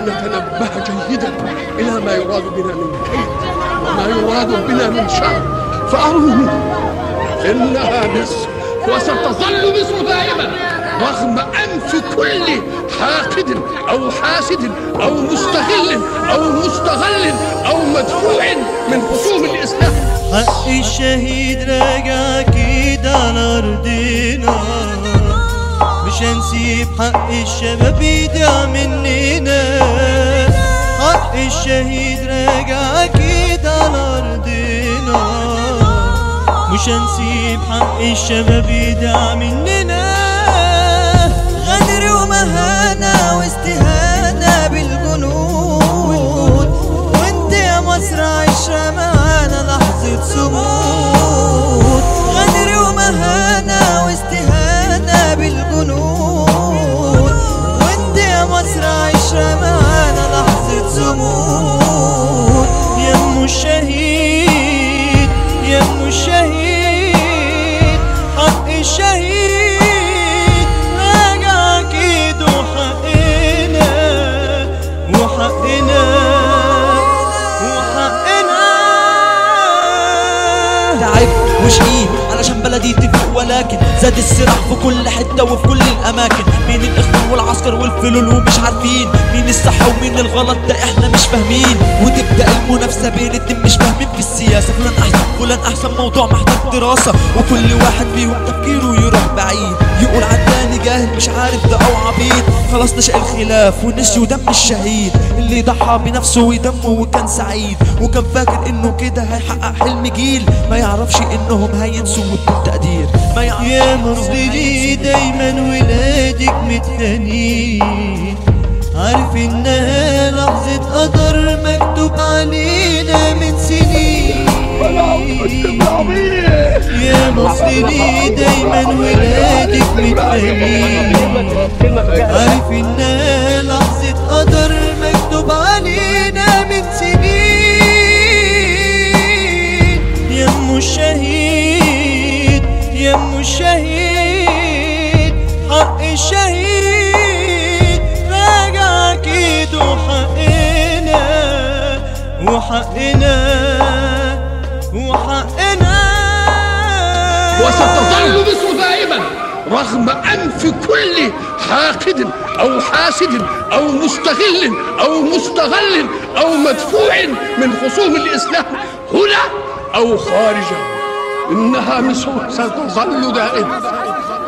نتنبه جيدا إلى ما يراد بنا من كيد وما يراد بنا من شر فأروني إنها مصر وستظل مصر دائما رغم أنف كل حاقد أو حاسد أو مستغل أو مستغل أو مدفوع من خصوم الإسلام حق الشهيد راجع كده على أرضنا مش هنسيب حق الشباب يضيع مننا حق الشهيد راجع كده على أرضنا مش هنسيب حق الشباب يضيع مننا غدر ومهانة واستهانة بالجنود وانت يا مصر عايشة معانا لحظة صمود غدر ومهانة واستهانة بالجنود وانت يا مصر عايشة معانا لحظة صمود يا ام الشهيد يا ام الشهيد حق الشهيد راجع اكيد وحقنا وحقنا وحقنا تعب وشقيق علشان بلدي تفوق ولكن زاد الصراع في كل حته وفي كل الاماكن مين الاخوان والعسكر والفلول ومش عارفين مين الصح ومين الغلط ده احنا مش فاهمين وتبدا المنافسه بين اتنين مش فاهمين في السياسه فلان احسن فلان احسن موضوع محتاج دراسه وكل واحد فيهم تفكيره يروح بعيد يقول عن تاني جاهل مش عارف ده او عبيط خلاص نشأ الخلاف ونسي ودم الشهيد اللي ضحى بنفسه ودمه وكان سعيد وكان فاكر انه كده هيحقق حلم جيل ما يعرفش انهم هينسوا التقدير ما يعرفش يا مصر ليه دايما ولادك متهانين عارف انها لحظة قدر مكتوب علينا من سنين يا مصر ليه دايما ولادك متهانين عارف انها لحظة قدر مكتوب علينا من سنين يا ام الشهيد يا ام الشهيد حق الشهيد راجع اكيد وحقنا وحقنا وحقنا وستظل مصر دائما رغم أنف كل حاقد أو حاسد أو مستغل أو مستغل أو مدفوع من خصوم الإسلام هنا أو خارجه إنها مصر ستظل دائما